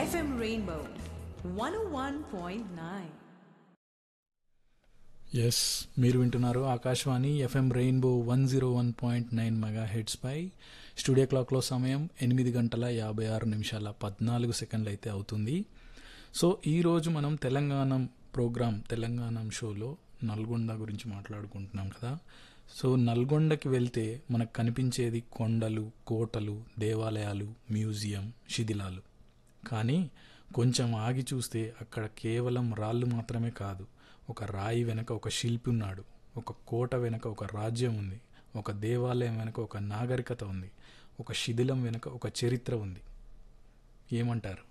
FM Rainbow 101.9. Yes మీరు వింటున్నారు Akashvani FM rainbow one zero one point nine mega hits పై studio క్లాక్లో సమయం ఎనిమిది గంటల యాభై ఆరు నిమిషాల పద్నాలుగు సెకండ్లు అయితే అవుతుంది సో ఈరోజు మనం తెలంగాణ ప్రోగ్రాం తెలంగాణ షోలో నల్గొండ గురించి మాట్లాడుకుంటున్నాం కదా సో నల్గొండకి వెళ్తే మనకు కనిపించేది కొండలు కోటలు దేవాలయాలు మ్యూజియం శిథిలాలు కానీ కొంచెం ఆగి చూస్తే అక్కడ కేవలం రాళ్ళు మాత్రమే కాదు ఒక రాయి వెనక ఒక శిల్పి ఉన్నాడు ఒక కోట వెనక ఒక రాజ్యం ఉంది ఒక దేవాలయం వెనక ఒక నాగరికత ఉంది ఒక శిథిలం వెనక ఒక చరిత్ర ఉంది ఏమంటారు